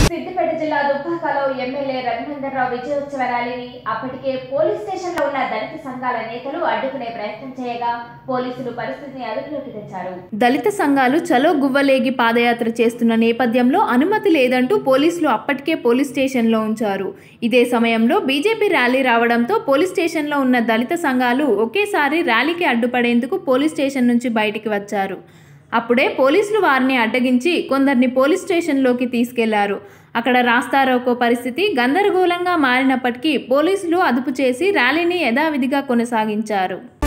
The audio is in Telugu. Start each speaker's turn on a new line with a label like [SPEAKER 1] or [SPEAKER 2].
[SPEAKER 1] సిద్దిపేట జిల్లా దుబ్బాకలో ఎమ్మెల్యే రఘునందన్ రావు విజయోత్సవ ర్యాలీని అప్పటికే పోలీస్ స్టేషన్ లో ఉన్న దళిత సంఘాల నేతలు అడ్డుకునే ప్రయత్నం చేయగా పోలీసులు పరిస్థితిని అదుపులోకి తెచ్చారు
[SPEAKER 2] దళిత సంఘాలు చలో గువ్వలేగి పాదయాత్ర చేస్తున్న నేపథ్యంలో అనుమతి లేదంటూ పోలీసులు అప్పటికే పోలీస్ స్టేషన్లో ఉంచారు ఇదే సమయంలో బీజేపీ ర్యాలీ రావడంతో పోలీస్ స్టేషన్లో ఉన్న దళిత సంఘాలు ఒకేసారి ర్యాలీకి అడ్డుపడేందుకు పోలీస్ స్టేషన్ నుంచి బయటికి వచ్చారు అప్పుడే పోలీసులు వారిని అడ్డగించి కొందరిని పోలీస్ స్టేషన్లోకి తీసుకెళ్లారు అక్కడ రాస్తారోకో పరిస్థితి గందరగోళంగా మారినప్పటికీ పోలీసులు అదుపు చేసి ర్యాలీని యథావిధిగా కొనసాగించారు